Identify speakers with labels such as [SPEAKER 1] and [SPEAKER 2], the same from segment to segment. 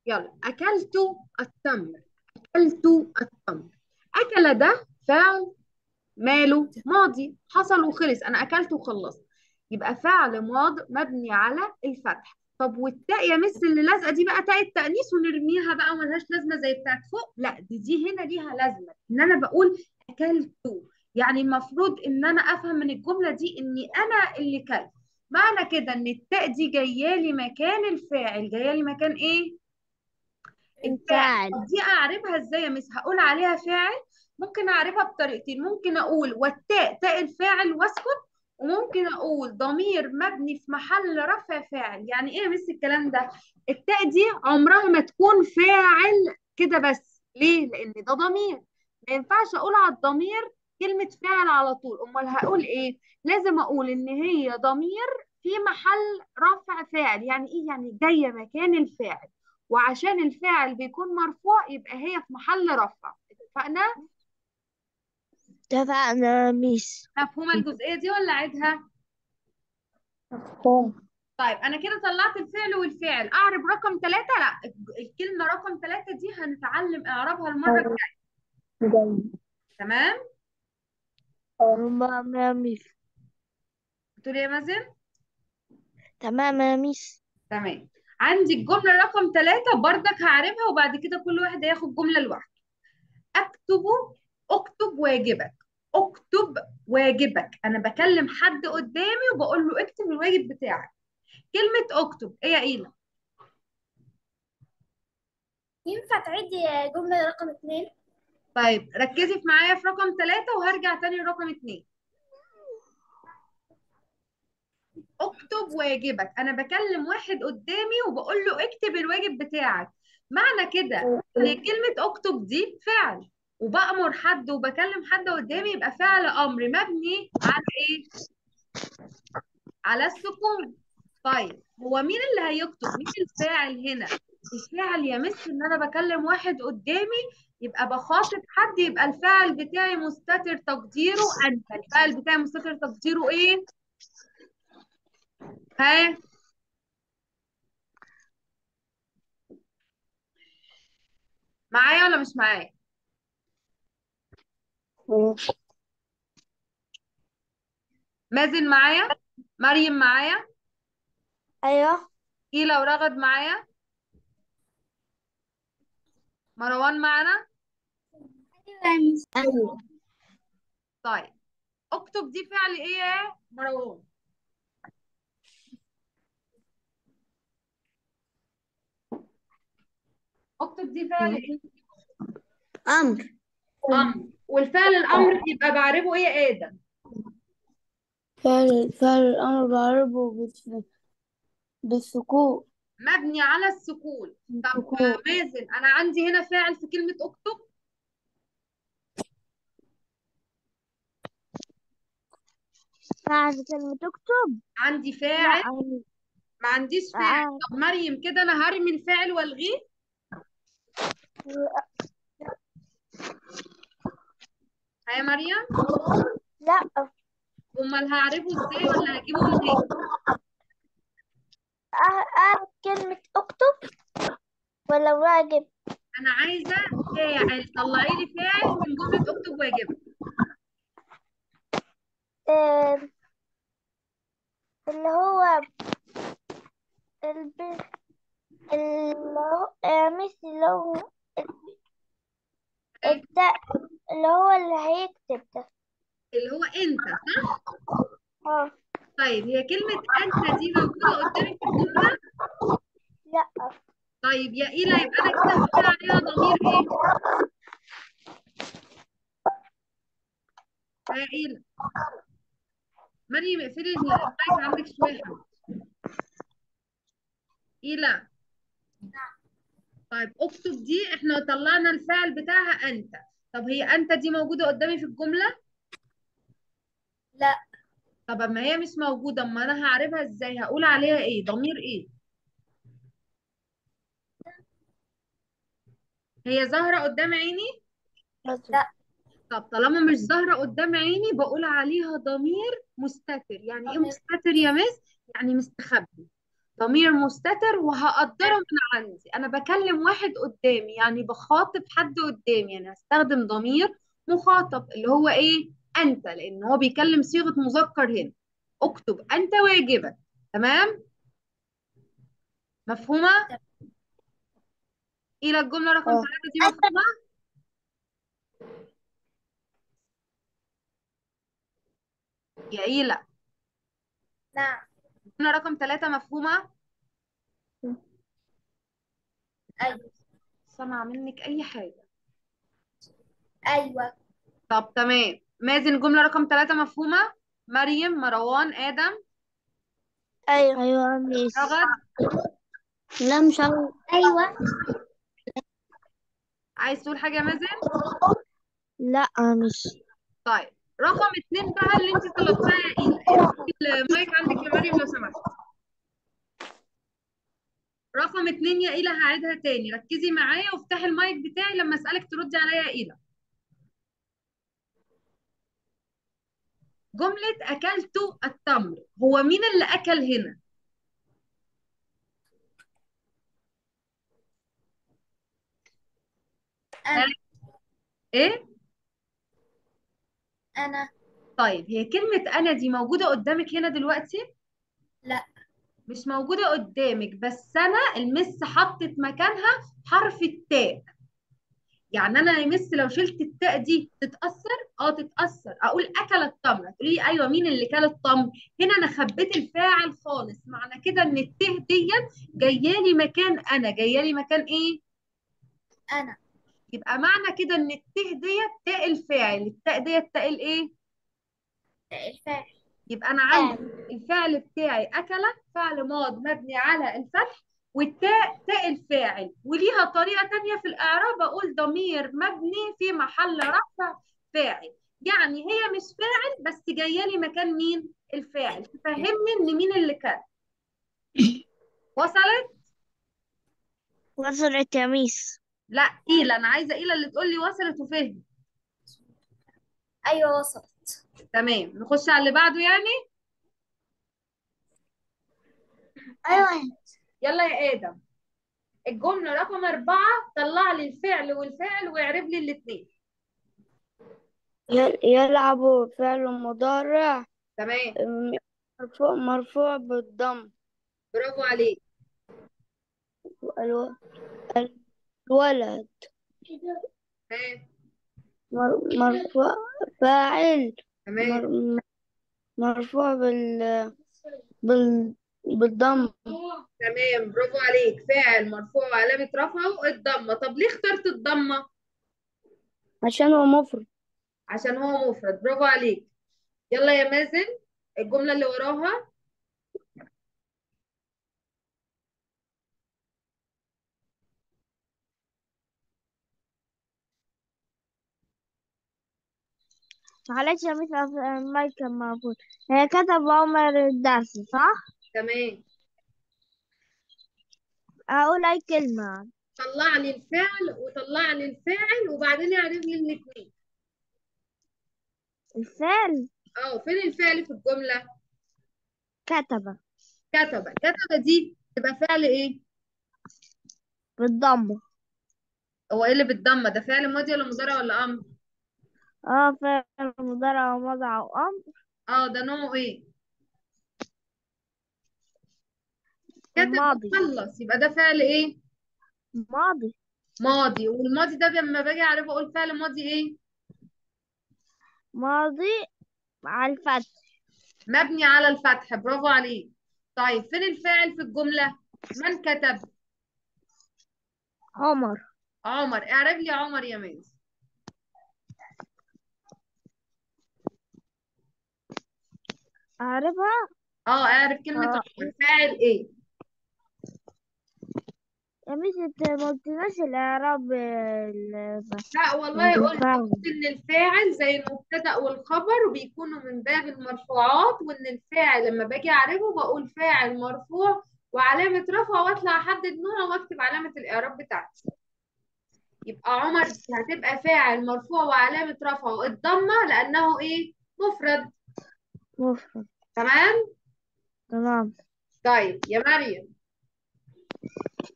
[SPEAKER 1] يلا أكلت التمر أكلت التمر أكل ده فعل ماله ماضي حصل وخلص أنا أكلت وخلصت يبقى فعل ماض مبني على الفتح طب والتاء يا مس اللي لازقه دي بقى تاء التأنيث ونرميها بقى وملهاش لازمه زي بتاعت فوق لا دي دي هنا ليها لازمه ان انا بقول اكلت يعني المفروض ان انا افهم من الجمله دي اني انا اللي كلت معنى كده ان التاء دي جايه لي مكان الفاعل جايه لي مكان ايه الفاعل
[SPEAKER 2] الفاعل
[SPEAKER 1] طب دي اعربها ازاي يا مس هقول عليها فاعل ممكن اعربها بطريقتين ممكن اقول والتاء تاء الفاعل واسكت وممكن اقول ضمير مبني في محل رفع فاعل يعني ايه يا مس الكلام ده التاء دي عمرها ما تكون فاعل كده بس ليه لان ده ضمير ما ينفعش اقول على الضمير كلمة فاعل على طول امال هقول ايه لازم اقول ان هي ضمير في محل رفع فاعل يعني ايه يعني جاية مكان الفاعل وعشان الفاعل بيكون مرفوع يبقى هي في محل رفع اتفقنا
[SPEAKER 2] اتفقنا ميس
[SPEAKER 1] مفهومة الجزئية دي ولا عيدها
[SPEAKER 3] مفهوم
[SPEAKER 1] طيب انا كده طلعت الفعل والفاعل اعرب رقم ثلاثة لا الكلمة رقم ثلاثة دي هنتعلم اعرابها المرة الجاية
[SPEAKER 3] جاي
[SPEAKER 1] تمام
[SPEAKER 2] تمام يا ميس
[SPEAKER 1] بتقولي يا مازن
[SPEAKER 2] تمام يا ميس
[SPEAKER 1] تمام عندي الجملة رقم ثلاثة بردك هعربها وبعد كده كل واحد هياخد جملة لوحده اكتب اكتب واجبك اكتب واجبك انا بكلم حد قدامي وبقول له اكتب الواجب بتاعك كلمة اكتب ايه يا ايلا
[SPEAKER 4] ينفع تعيدي جملة رقم اتنين؟
[SPEAKER 1] طيب ركزي في معايا في رقم ثلاثة وهرجع تاني لرقم اتنين اكتب واجبك انا بكلم واحد قدامي وبقول له اكتب الواجب بتاعك معنى كده ان كلمة اكتب دي فعل وبأمر حد وبكلم حد قدامي يبقى فعل امر مبني على ايه على السكون طيب هو مين اللي هيكتب مين الفاعل هنا الفاعل يا مس ان انا بكلم واحد قدامي يبقى بخاطب حد يبقى الفاعل بتاعي مستتر تقديره انت الفاعل بتاعي مستتر تقديره ايه ها معايا ولا مش معايا مازن معايا مريم معايا
[SPEAKER 4] ايوه
[SPEAKER 1] إيلا ورغد معايا مروان معانا
[SPEAKER 2] ايوه
[SPEAKER 1] طيب اكتب دي فعل ايه يا مروان اكتب دي فعل ايه
[SPEAKER 2] امر
[SPEAKER 1] امر والفعل الامر يبقى بعربه ايه يا ادم
[SPEAKER 3] فعل فعل الأمر بعربه بس بالسكون
[SPEAKER 1] مبني على السكون طب
[SPEAKER 3] سكون
[SPEAKER 1] مازن انا عندي هنا فاعل في كلمة اكتب
[SPEAKER 2] بعد كلمة تكتب
[SPEAKER 1] عندي
[SPEAKER 2] لا
[SPEAKER 1] فاعل
[SPEAKER 2] أنا-
[SPEAKER 1] ما عنديش فاعل
[SPEAKER 2] آه،
[SPEAKER 1] طب مريم كده انا هرمي الفاعل والغيه ها يا مريم
[SPEAKER 4] لا
[SPEAKER 1] امال هعرفه ازاي ولا هجيبه منين
[SPEAKER 4] أعرف كلمة اكتب ولا واجب
[SPEAKER 1] انا عايزه فاعل طلعي لي فاعل من جمله اكتب واجبك
[SPEAKER 4] آم، اللي هو الب... اللي هو آه، مش اللي هو التاء اللي هو اللي هيكتب ده
[SPEAKER 1] اللي هو انت صح
[SPEAKER 4] اه
[SPEAKER 1] طيب هي كلمه انت دي موجوده قدامك في الجمله
[SPEAKER 4] لا
[SPEAKER 1] طيب يا إيلا يبقى انا كده هقول عليها ضمير ايه يا إيلا مريم اقفلي المايك عندك شويه يا حبيبتي إيلا طيب اكتب دي احنا طلعنا الفعل بتاعها انت طب هي انت دي موجوده قدامي في الجمله
[SPEAKER 4] لا
[SPEAKER 1] طب اما هي مش موجوده اما انا هعرفها ازاي هقول عليها ايه ضمير ايه هي ظاهره قدام عيني
[SPEAKER 4] لا
[SPEAKER 1] طب طالما مش ظاهره قدام عيني بقول عليها ضمير مستتر يعني ايه مستتر يا مس يعني مستخبي ضمير مستتر وهقدره من عندي انا بكلم واحد قدامي يعني بخاطب حد قدامي يعني هستخدم ضمير مخاطب اللي هو ايه انت لان هو بيكلم صيغة مذكر هنا اكتب انت واجبك تمام مفهومة الى الجملة رقم
[SPEAKER 2] اه.
[SPEAKER 1] ثلاثة دي مفهومة يا إيلا
[SPEAKER 4] نعم
[SPEAKER 1] الجملة رقم ثلاثة مفهومة
[SPEAKER 4] أيوة
[SPEAKER 1] سمع منك أي حاجة
[SPEAKER 4] أيوة
[SPEAKER 1] طب تمام مازن الجملة رقم ثلاثة مفهومة مريم مروان آدم
[SPEAKER 2] ايوه ايوه يا ميس
[SPEAKER 1] رغد
[SPEAKER 2] لا مش عارف
[SPEAKER 4] أيوة
[SPEAKER 1] عايز تقول حاجة يا مازن
[SPEAKER 2] لا يا ميس
[SPEAKER 1] طيب رقم اتنين بقى اللي انت طلبتها يا إيلا افتحي المايك عندك يا مريم لو سمحت رقم اتنين يا إيلا هعيدها تاني ركزي معايا وافتحي المايك بتاعي لما أسألك تردي عليا يا إيلا جملة أكلت التمر هو مين اللي أكل هنا؟
[SPEAKER 4] أنا
[SPEAKER 1] إيه؟
[SPEAKER 4] أنا
[SPEAKER 1] طيب هي كلمة أنا دي موجودة قدامك هنا دلوقتي؟
[SPEAKER 4] لا
[SPEAKER 1] مش موجودة قدامك بس أنا المس حطت مكانها حرف التاء يعني أنا يا مس لو شلت التاء دي تتأثر؟ أه تتأثر أقول أكل التمر تقولي لي أيوه مين اللي كل التمر؟ هنا أنا خبيت الفاعل خالص معنى كده إن الته دي جاية لي مكان أنا جاية لي مكان إيه؟
[SPEAKER 4] أنا
[SPEAKER 1] يبقى معنى كده إن الته ديت تاء الفاعل التاء ديت تاء الإيه؟
[SPEAKER 4] الفاعل
[SPEAKER 1] يبقى انا عندي الفعل بتاعي اكل فعل ماض مبني على الفتح والتاء تاء الفاعل وليها طريقة تانية في الإعراب أقول ضمير مبني في محل رفع فاعل يعني هي مش فاعل بس جاية لي مكان مين الفاعل تفهمني إن مين اللي كان وصلت
[SPEAKER 2] وصلت يا ميس
[SPEAKER 1] لا إيلا أنا عايزة إيلا اللي تقول لي وصلت وفهم
[SPEAKER 4] أيوة وصلت
[SPEAKER 1] تمام نخش على اللي بعده يعني
[SPEAKER 4] أيوة
[SPEAKER 1] يلا يا آدم الجملة رقم أربعة طلع لي الفعل والفاعل واعرب لي الاتنين
[SPEAKER 3] يل- يلعب فعل مضارع
[SPEAKER 1] تمام
[SPEAKER 3] م- مرفوع مرفوع بالضم
[SPEAKER 1] برافو عليك
[SPEAKER 3] الو- الولد
[SPEAKER 1] تمام
[SPEAKER 3] مر- مرفوع فاعل
[SPEAKER 1] تمام
[SPEAKER 3] مر- مرفوع بال بال بالضم
[SPEAKER 1] تمام برافو عليك فاعل مرفوع وعلامة رفعه الضمة طب ليه اخترت الضمة
[SPEAKER 3] عشان هو مفرد
[SPEAKER 1] عشان هو مفرد برافو عليك يلا يا مازن الجملة اللي وراها
[SPEAKER 2] معلش يا ميس أف- المايك كان مقفول هي كتب عمر الدرس صح؟
[SPEAKER 1] تمام
[SPEAKER 2] أقول أي كلمة
[SPEAKER 1] طلع لي الفعل وطلع لي الفاعل وبعدين اعرف لي الاثنين
[SPEAKER 2] الفعل
[SPEAKER 1] اه فين الفعل في الجملة
[SPEAKER 2] كتب
[SPEAKER 1] كتب كتب دي تبقى فعل ايه
[SPEAKER 2] بالضمة
[SPEAKER 1] هو ايه اللي بالضمة ده فعل ماضي ولا مضارع ولا امر
[SPEAKER 2] اه فعل مضارع ومضارع وأمر
[SPEAKER 1] اه ده نوعه ايه كتب
[SPEAKER 2] الماضي
[SPEAKER 1] خلص يبقى ده فعل ايه
[SPEAKER 2] ماضي
[SPEAKER 1] ماضي والماضي ده لما باجي اعرفه اقول فعل ماضي ايه
[SPEAKER 2] ماضي على الفتح
[SPEAKER 1] مبني على الفتح برافو عليك طيب فين الفاعل في الجملة من كتب
[SPEAKER 2] عمر
[SPEAKER 1] عمر اعرف لي عمر يا ميس
[SPEAKER 2] أعرفها
[SPEAKER 1] اه اعرف كلمة
[SPEAKER 2] اه
[SPEAKER 1] عمر فاعل ايه
[SPEAKER 2] يا ميس انت ما قلتلناش الإعراب ال-
[SPEAKER 1] لا والله قلت
[SPEAKER 2] الفاعل
[SPEAKER 1] قلت ان الفاعل زي المبتدأ والخبر وبيكونوا من باب المرفوعات وان الفاعل لما باجي اعرفه بقول فاعل مرفوع وعلامة رفعه واطلع احدد نوعه واكتب علامة الاعراب بتاعتي يبقى عمر هتبقى فاعل مرفوع وعلامة رفعه الضمة لأنه ايه مفرد
[SPEAKER 2] مفرد
[SPEAKER 1] تمام
[SPEAKER 2] تمام
[SPEAKER 1] طيب يا مريم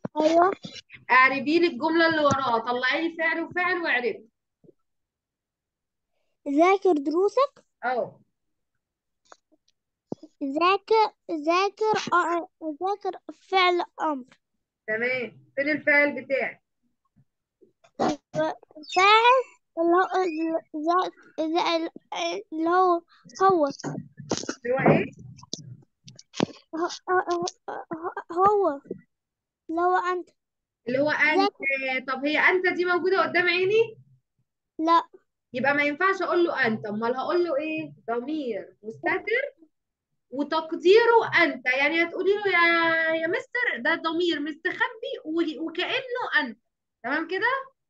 [SPEAKER 2] أيوة
[SPEAKER 1] اعربي لي الجملة اللي وراها طلعي لي فعل وفعل واعربي
[SPEAKER 2] ذاكر دروسك
[SPEAKER 1] اه
[SPEAKER 2] ذاكر ذاكر أ- ذاكر فعل أمر
[SPEAKER 1] تمام فين الفعل بتاعي
[SPEAKER 2] فاعل اللي هو ذاك ذا- اللي هو هو
[SPEAKER 1] اللي هو ايه
[SPEAKER 2] هو اللي هو أنت
[SPEAKER 1] اللي هو انت طب هي انت دي موجودة قدام عيني
[SPEAKER 2] لا
[SPEAKER 1] يبقى ما ينفعش اقول له انت امال هقول له ايه ضمير مستتر وتقديره انت يعني هتقولي له يا يا مستر ده ضمير مستخبي و- وكأنه انت تمام كده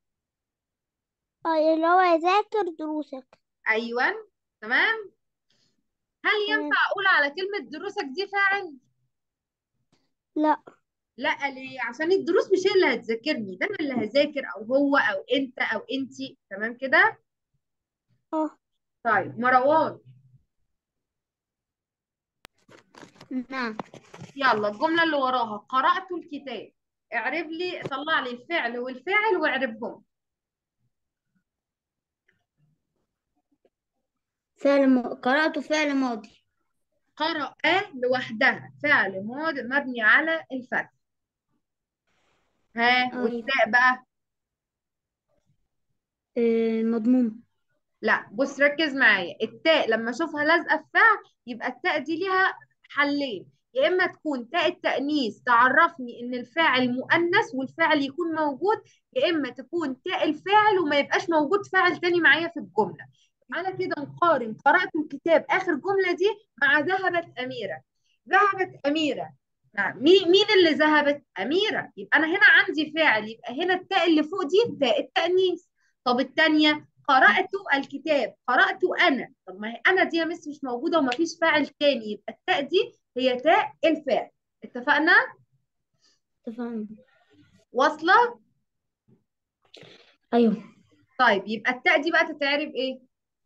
[SPEAKER 2] آه، اللي هو ذاكر دروسك
[SPEAKER 1] ايوه تمام هل ينفع اقول على كلمة دروسك دي فاعل
[SPEAKER 2] لا
[SPEAKER 1] لا ليه عشان الدروس مش هي اللي هتذاكرني ده انا اللي هذاكر او هو او انت او انتي تمام كده
[SPEAKER 2] اه
[SPEAKER 1] طيب مروان
[SPEAKER 3] نعم
[SPEAKER 1] يلا الجملة اللي وراها قرأت الكتاب اعرب لي طلع لي الفعل والفاعل واعربهم
[SPEAKER 3] فعل م... قرأت فعل ماضي
[SPEAKER 1] قرأ لوحدها فعل ماضي مبني على الفتح ها
[SPEAKER 3] أيوة.
[SPEAKER 1] والتاء بقى
[SPEAKER 3] آه، مضموم
[SPEAKER 1] لا بص ركز معايا التاء لما اشوفها لازقه في فعل يبقى التاء دي ليها حلين يا اما تكون تاء التأنيث تعرفني ان الفاعل مؤنث والفاعل يكون موجود يا اما تكون تاء الفاعل وما يبقاش موجود فاعل تاني معايا في الجمله على كده نقارن قرأت الكتاب اخر جمله دي مع ذهبت اميره ذهبت اميره نعم مين مين اللي ذهبت اميره يبقى انا هنا عندي فاعل يبقى هنا التاء اللي فوق دي تاء التأنيث طب التانية قرأت الكتاب قرأت أنا طب ما هي أنا دي يا مس مش موجودة ومفيش فاعل تاني يبقى التاء دي هي تاء الفاعل اتفقنا؟
[SPEAKER 3] اتفقنا
[SPEAKER 1] واصلة؟
[SPEAKER 3] أيوة
[SPEAKER 1] طيب يبقى التاء دي بقى تتعرب إيه؟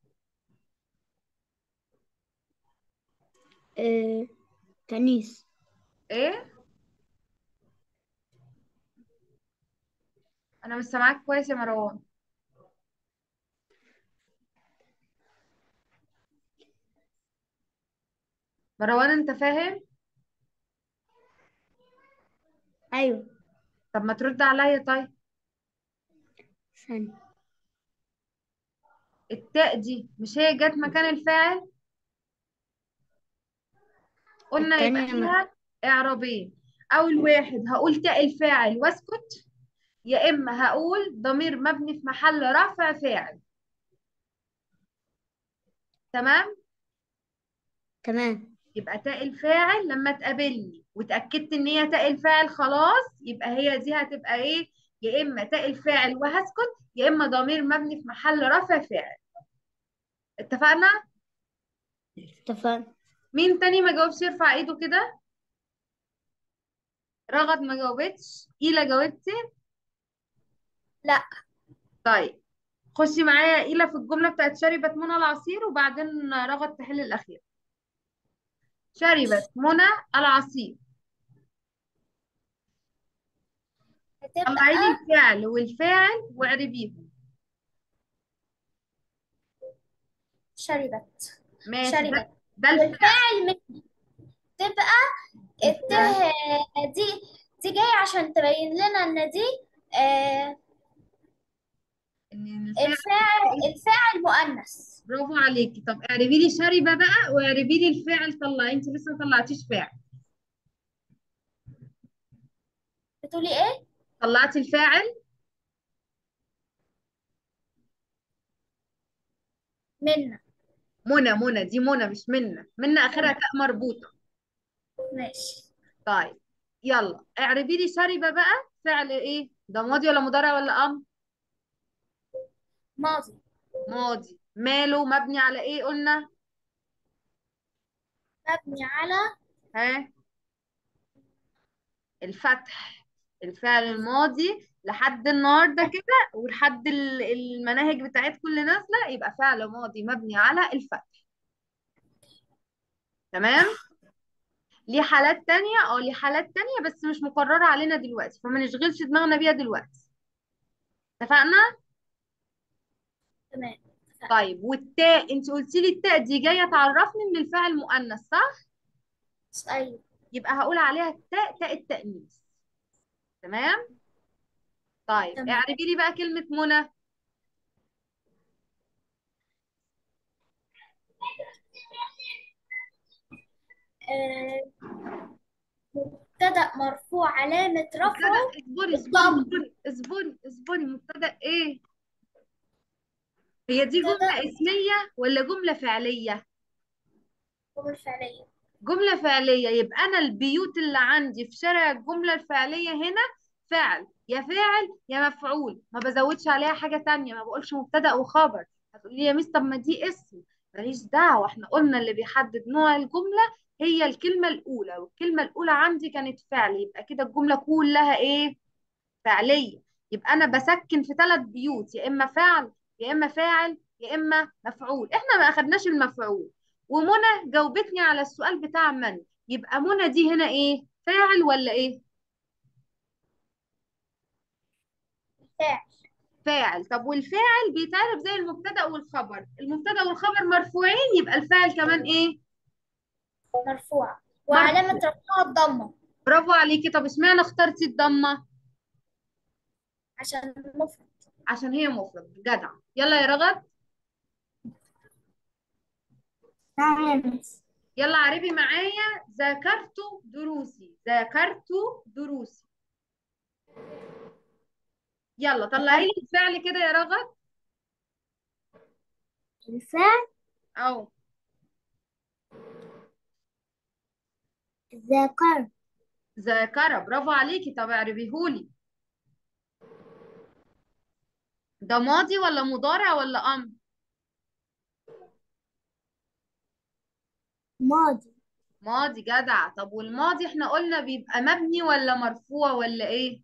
[SPEAKER 3] آه، تأنيث
[SPEAKER 1] إيه؟ أنا مش سامعاك كويس يا مروان مروان أنت فاهم؟
[SPEAKER 3] أيوة
[SPEAKER 1] طب ما ترد عليا طيب
[SPEAKER 3] ثانية
[SPEAKER 1] التاء دي مش هي جت مكان الفاعل؟ قلنا يبقى
[SPEAKER 3] التانية ما-
[SPEAKER 1] فيها إعرابين أول واحد هقول تاء الفاعل واسكت يا إما هقول ضمير مبني في محل رفع فاعل تمام
[SPEAKER 3] تمام
[SPEAKER 1] يبقى تاء الفاعل لما تقابلني وتأكدت إن هي تاء الفاعل خلاص يبقى هي دي هتبقى إيه يا إما تاء الفاعل وهسكت يا إما ضمير مبني في محل رفع فاعل اتفقنا
[SPEAKER 3] اتفقنا
[SPEAKER 1] مين تاني ما جاوبش يرفع ايده كده رغد ما جاوبتش إيلا جاوبتي
[SPEAKER 4] لا
[SPEAKER 1] طيب خشي معايا إيلا في الجملة بتاعت شربت منى العصير وبعدين رغد تحل الأخير شربت منى العصير طلعي لي
[SPEAKER 4] هتبقى
[SPEAKER 1] الفعل والفاعل واعربيهم
[SPEAKER 4] شربت
[SPEAKER 1] ماشي
[SPEAKER 4] شربت
[SPEAKER 1] ده, ده الفعل
[SPEAKER 4] والفاعل من تبقى الته دي دي جاية عشان تبين لنا ان دي آه
[SPEAKER 1] إن الفعل
[SPEAKER 4] الفاعل الفاعل مؤنث
[SPEAKER 1] برافو عليكي طب اعربي لي شربة بقى واعربي لي الفعل طلعي انت لسه ما طلعتيش فاعل
[SPEAKER 4] بتقولي ايه
[SPEAKER 1] طلعتي الفاعل
[SPEAKER 4] منا
[SPEAKER 1] منى منى دي منى مش منى منى اخرها تاء مربوطة
[SPEAKER 4] ماشي
[SPEAKER 1] طيب يلا اعربي لي شربة بقى فعل ايه ده ماضي ولا مضارع ولا امر
[SPEAKER 4] ماضي
[SPEAKER 1] ماضي ماله مبني على ايه قلنا
[SPEAKER 4] مبني على
[SPEAKER 1] ها الفتح الفعل الماضي لحد النهارده كده ولحد ال- المناهج بتاعتكم اللي نازله يبقى فعل ماضي مبني على الفتح تمام ليه حالات تانية اه ليه حالات تانية بس مش مقررة علينا دلوقتي فما نشغلش دماغنا بيها دلوقتي اتفقنا
[SPEAKER 4] تمام
[SPEAKER 1] طيب والتاء انت قلتي لي التاء دي جايه تعرفني ان الفاعل مؤنث صح
[SPEAKER 4] أيوة
[SPEAKER 1] يبقى هقول عليها التاء تاء التأنيث تمام طيب
[SPEAKER 4] تمام
[SPEAKER 1] اعربي لي بقى كلمة منى
[SPEAKER 4] آه، مبتدأ مرفوع علامة
[SPEAKER 1] مبتدأ
[SPEAKER 4] رفعه
[SPEAKER 1] اصبري اصبري
[SPEAKER 4] الضم
[SPEAKER 1] اصبري اصبري اصبري مبتدأ ايه هي دي
[SPEAKER 4] مبتدأ
[SPEAKER 1] جملة اسمية ولا جملة فعلية
[SPEAKER 4] جملة فعلية
[SPEAKER 1] جملة فعلية يبقى أنا البيوت اللي عندي في شارع الجملة الفعلية هنا فعل يا فاعل يا مفعول ما بزودش عليها حاجة تانية ما بقولش مبتدأ وخبر هتقولي لي يا مس طب ما دي اسم ماليش دعوة احنا قلنا اللي بيحدد نوع الجملة هي الكلمة الأولى والكلمة الأولى عندي كانت فعل يبقى كده الجملة كلها إيه فعلية يبقى أنا بسكن في ثلاث بيوت يا إما فعل يا إما فاعل يا إما مفعول إحنا ما أخدناش المفعول ومنى جاوبتني على السؤال بتاع من يبقى منى دي هنا إيه فاعل ولا إيه
[SPEAKER 4] فاعل
[SPEAKER 1] فاعل طب والفاعل بيتعرف زي المبتدأ والخبر المبتدأ والخبر مرفوعين يبقى الفاعل كمان إيه
[SPEAKER 4] مرفوع وعلامة
[SPEAKER 1] مرفوع
[SPEAKER 4] رفعها الضمة
[SPEAKER 1] برافو عليكي طب اشمعنى اخترتي الضمة
[SPEAKER 4] عشان مفرد
[SPEAKER 1] عشان هي مفرد جدع يلا يا رغد
[SPEAKER 3] نعم
[SPEAKER 1] يلا عربي معايا ذاكرت دروسي ذاكرت دروسي يلا طلعي لي الفعل كده يا رغد
[SPEAKER 3] الفعل
[SPEAKER 1] او
[SPEAKER 3] ذاكر
[SPEAKER 1] ذاكرة برافو عليكي طب اعربيهولي ده ماضي ولا مضارع ولا امر
[SPEAKER 3] ماضي
[SPEAKER 1] ماضي جدع طب والماضي احنا قلنا بيبقى مبني ولا مرفوع ولا ايه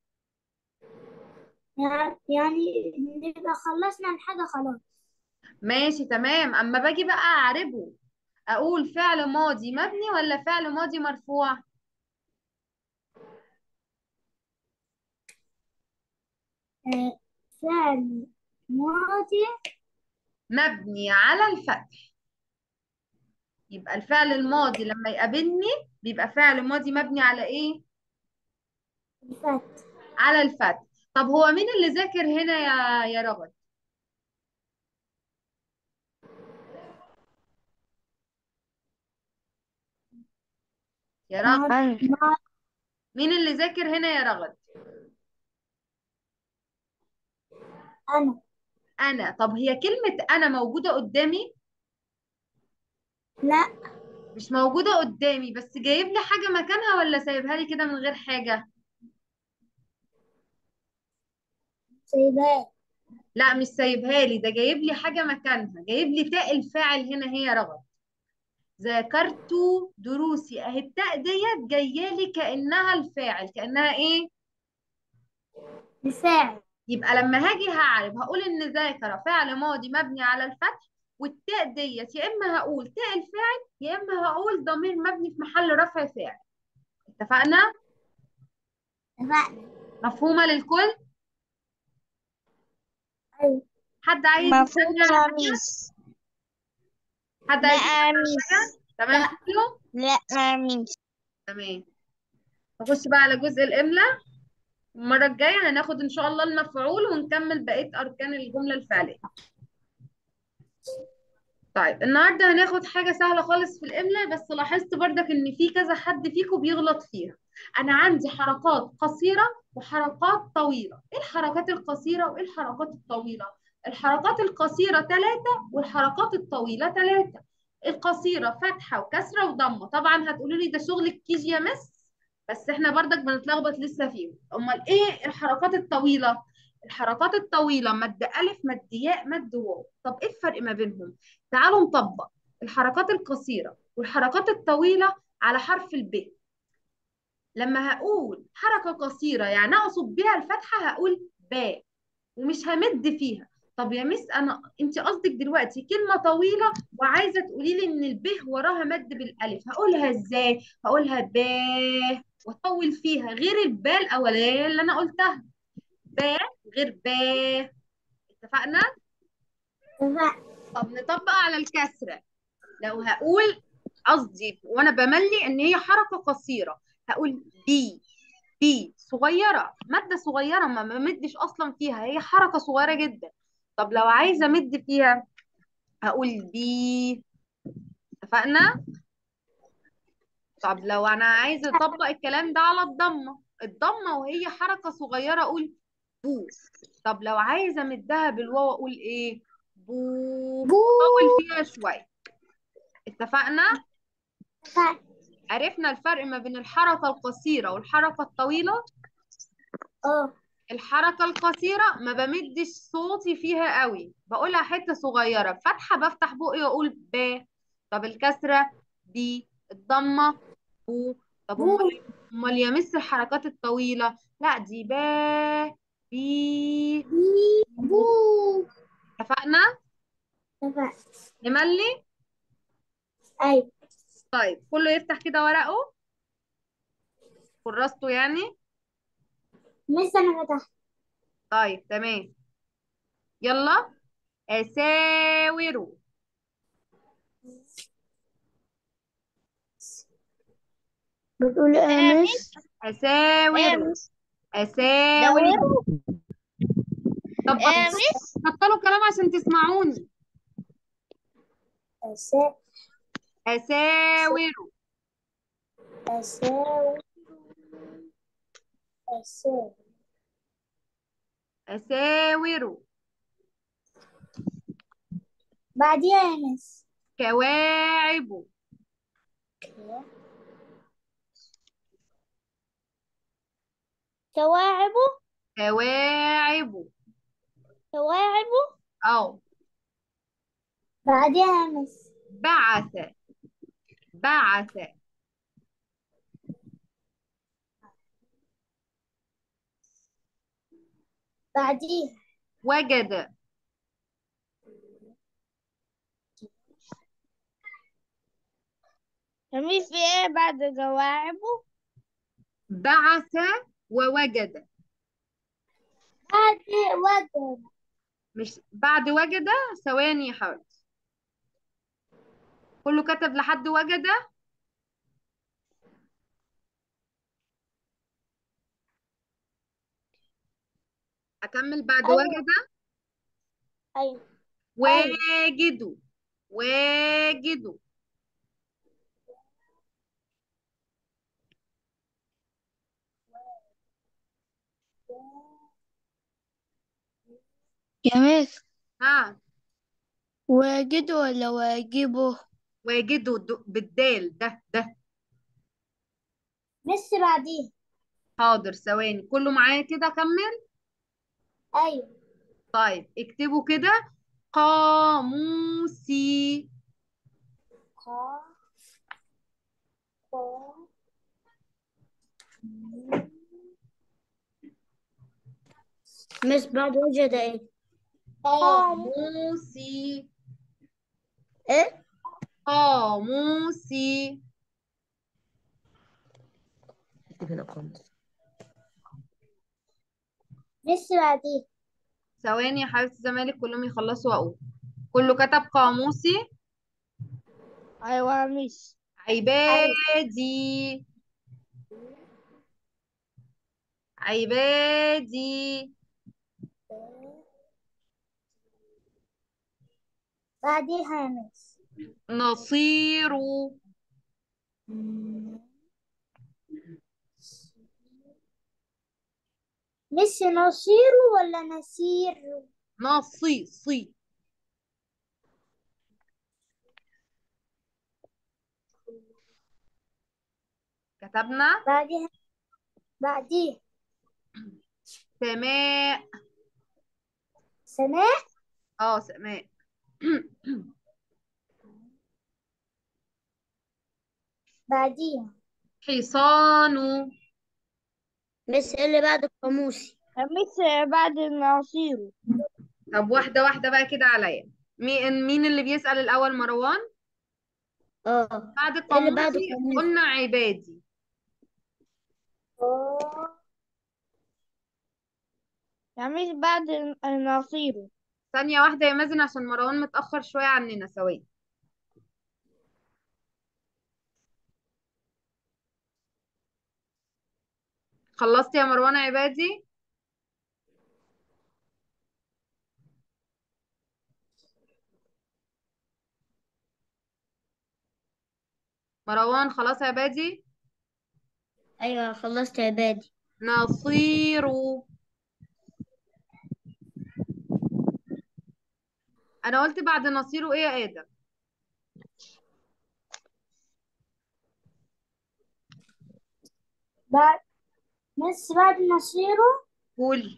[SPEAKER 3] يعني نبقى خلصنا الحاجة خلاص
[SPEAKER 1] ماشي تمام اما باجي بقى اعربه اقول فعل ماضي مبني ولا فعل ماضي مرفوع
[SPEAKER 3] آه، فعل ماضي
[SPEAKER 1] مبني على الفتح يبقى الفعل الماضي لما يقابلني بيبقى فعل ماضي مبني على ايه
[SPEAKER 3] الفتح
[SPEAKER 1] على الفتح طب هو مين اللي ذاكر هنا يا يا رغد يا رغد
[SPEAKER 3] ماضي ماضي
[SPEAKER 1] مين اللي ذاكر هنا يا رغد
[SPEAKER 3] أنا
[SPEAKER 1] انا طب هي كلمة انا موجودة قدامي
[SPEAKER 3] لا
[SPEAKER 1] مش موجودة قدامي بس جايب لي حاجة مكانها ولا سايبها لي كده من غير حاجة
[SPEAKER 3] سيبها
[SPEAKER 1] لا مش سايبها لي ده جايب لي حاجة مكانها جايب لي تاء الفاعل هنا هي رغد ذاكرت دروسي اهي التاء ديت جايه لي كأنها الفاعل كأنها ايه
[SPEAKER 3] الفاعل
[SPEAKER 1] يبقى لما هاجي هعرف هقول ان ذاكر فعل ماضي مبني على الفتح والتاء ديت يا اما هقول تاء الفاعل يا اما هقول ضمير مبني في محل رفع فاعل اتفقنا
[SPEAKER 3] اتفقنا
[SPEAKER 1] مفهومة للكل
[SPEAKER 3] أيوة
[SPEAKER 1] حد عايز
[SPEAKER 2] مفهوم
[SPEAKER 1] يسألني على
[SPEAKER 2] يا
[SPEAKER 1] حاجة
[SPEAKER 2] ميس
[SPEAKER 1] حد
[SPEAKER 2] لا
[SPEAKER 1] عايز يسألني
[SPEAKER 2] يا
[SPEAKER 1] على
[SPEAKER 2] ميس
[SPEAKER 1] حاجة تمام
[SPEAKER 4] لا
[SPEAKER 1] كله
[SPEAKER 2] لا يا ميس
[SPEAKER 1] تمام نخش بقى على جزء الإملاء المرة الجاية هناخد إن شاء الله المفعول ونكمل بقية أركان الجملة الفعلية طيب النهارده هناخد حاجة سهلة خالص في الإملاء بس لاحظت برضك إن في كذا حد فيكم بيغلط فيها أنا عندي حركات قصيرة وحركات طويلة إيه الحركات القصيرة وإيه الحركات الطويلة الحركات القصيرة ثلاثة والحركات الطويلة ثلاثة القصيرة فتحة وكسرة وضمة طبعا هتقولوا لي ده شغل الكيجي يا مس بس احنا برضك بنتلخبط لسه فيهم امال ايه الحركات الطويلة الحركات الطويلة مد ألف مد ياء مد واو طب ايه الفرق ما بينهم تعالوا نطبق الحركات القصيرة والحركات الطويلة على حرف الب لما هقول حركة قصيرة يعني أقصد بيها الفتحة هقول باء ومش همد فيها طب يا مس انا انت قصدك دلوقتي كلمه طويله وعايزه تقولي لي ان الب وراها مد بالالف هقولها ازاي هقولها ب واطول فيها غير الباء الاولانيه اللي انا قلتها ب غير ب اتفقنا طب نطبق على الكسره لو هقول قصدي وانا بملي ان هي حركه قصيره هقول بي بي صغيره ماده صغيره ما بمدش اصلا فيها هي حركه صغيره جدا طب لو عايزه امد فيها هقول بي اتفقنا طب لو انا عايزه اطبق الكلام ده على الضمه الضمه وهي حركه صغيره اقول بو طب لو عايزه امدها بالواو اقول ايه بو طول فيها شويه اتفقنا عرفنا الفرق ما بين الحركه القصيره والحركه الطويله
[SPEAKER 4] اه
[SPEAKER 1] الحركه القصيره ما بمدش صوتي فيها قوي بقولها حته صغيره فتحه بفتح بقي واقول ب طب الكسره بي الضمه بو طب امال امال يا مس الحركات الطويله لا دي با بي
[SPEAKER 4] بو
[SPEAKER 1] اتفقنا نملي
[SPEAKER 4] ايوه
[SPEAKER 1] طيب كله يفتح كده ورقه كراسته يعني
[SPEAKER 4] لسه انا فتحت
[SPEAKER 1] طيب تمام يلا أساور
[SPEAKER 3] بتقول ايه يا مس
[SPEAKER 1] أساور أساور طب
[SPEAKER 2] مس
[SPEAKER 1] بطلوا كلام عشان تسمعوني
[SPEAKER 4] أسا
[SPEAKER 1] أساور
[SPEAKER 4] أساوي أساوي
[SPEAKER 1] أساور
[SPEAKER 4] بعديها يا مس
[SPEAKER 1] كواعب
[SPEAKER 2] كواعب
[SPEAKER 1] كواعب
[SPEAKER 2] كواعب
[SPEAKER 1] أو
[SPEAKER 4] بعديها يا مس
[SPEAKER 1] بعث بعث
[SPEAKER 4] بعديها
[SPEAKER 1] وجد
[SPEAKER 2] كمين في ايه بعد كواعبه
[SPEAKER 1] بعث ووجد
[SPEAKER 4] بعد وجد
[SPEAKER 1] مش بعد وجد ثواني يا حبيبتي كله كتب لحد وجد أكمل بعد
[SPEAKER 4] أيوة.
[SPEAKER 1] وجد
[SPEAKER 4] أيوة
[SPEAKER 1] واجد واجد
[SPEAKER 3] يا مس
[SPEAKER 1] ها
[SPEAKER 3] واجد ولا واجبه
[SPEAKER 1] واجده د- بالدال ده ده
[SPEAKER 4] مس بعديها
[SPEAKER 1] حاضر ثواني كله معايا كده أكمل
[SPEAKER 4] أيوة
[SPEAKER 1] طيب اكتبوا كده قاموسي
[SPEAKER 4] قا قا
[SPEAKER 3] مس بعد وجد ايه
[SPEAKER 1] قاموسي
[SPEAKER 3] ايه
[SPEAKER 1] قاموسي
[SPEAKER 4] مس بعديها
[SPEAKER 1] ثواني يا حبيبتي الزمالك كلهم يخلصوا واقول كله كتب قاموسي
[SPEAKER 2] ايوه يا مس
[SPEAKER 1] عبادي عبادي
[SPEAKER 4] بعديها يا مس
[SPEAKER 1] نصير
[SPEAKER 4] مس نصير ولا نسير
[SPEAKER 1] نصي صي كتبنا
[SPEAKER 4] بعديها بعديها
[SPEAKER 1] سماء
[SPEAKER 4] سماء
[SPEAKER 1] اه سماء
[SPEAKER 4] بعديها
[SPEAKER 1] حصان
[SPEAKER 3] مس اللي بعد القاموسي
[SPEAKER 2] يا مس بعد النصير
[SPEAKER 1] طب واحدة واحدة بقى كده عليا مين مين اللي بيسأل الأول مروان
[SPEAKER 4] اه
[SPEAKER 1] بعد
[SPEAKER 4] اللي بعد
[SPEAKER 1] قاموسي
[SPEAKER 4] قاموسي.
[SPEAKER 1] قلنا عبادي
[SPEAKER 2] يا ميس بعد نصيره
[SPEAKER 1] ثانية واحدة يا مازن عشان مروان متأخر شوية عننا ثواني خلصت يا مروان عبادي مروان خلاص يا عبادي
[SPEAKER 4] ايوه خلصت يا بادي
[SPEAKER 1] نصير انا قلت بعد نصيره ايه يا ادم
[SPEAKER 3] بعد بس بعد نصيره
[SPEAKER 1] قولي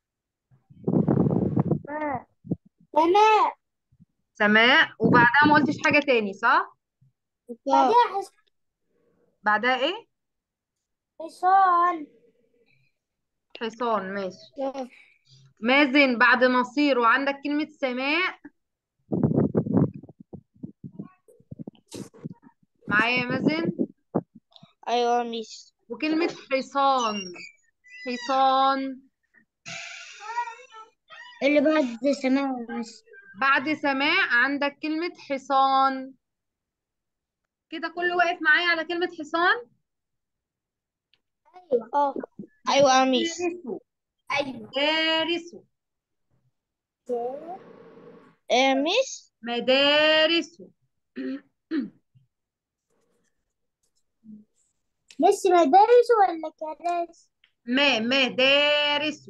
[SPEAKER 3] تمام
[SPEAKER 1] سماء وبعدها ما قلتش حاجة تاني صح
[SPEAKER 3] بعدها حس-
[SPEAKER 1] بعدها ايه
[SPEAKER 3] حصان
[SPEAKER 1] حصان ماشي مازن بعد نصير وعندك كلمة سماء معايا يا مازن
[SPEAKER 2] ايوه يا ميس
[SPEAKER 1] وكلمة حصان حصان
[SPEAKER 4] اللي بعد سماء بس
[SPEAKER 1] بعد سماء عندك كلمة حصان كده كله واقف معايا على كلمة حصان
[SPEAKER 2] اه ايوه يا ميس
[SPEAKER 1] دارسوا
[SPEAKER 4] ايوه
[SPEAKER 1] دارسوا
[SPEAKER 2] يا ميس
[SPEAKER 1] مدارس
[SPEAKER 3] لسه مدارس ولا كراسي
[SPEAKER 1] ما مدارس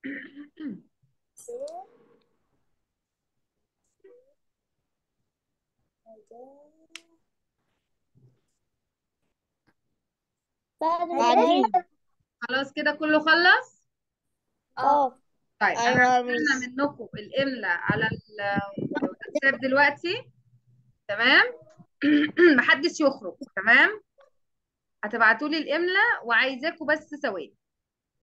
[SPEAKER 3] بعد
[SPEAKER 2] بعدين
[SPEAKER 1] خلاص كده كله خلص
[SPEAKER 2] اه
[SPEAKER 1] طيب
[SPEAKER 2] ايوه
[SPEAKER 1] انا
[SPEAKER 2] يا
[SPEAKER 1] هستنى
[SPEAKER 2] ميس
[SPEAKER 1] منكم الاملاء على الواتساب دلوقتي تمام محدش يخرج تمام هتبعتوا لي الاملاء وعايزاكم بس ثواني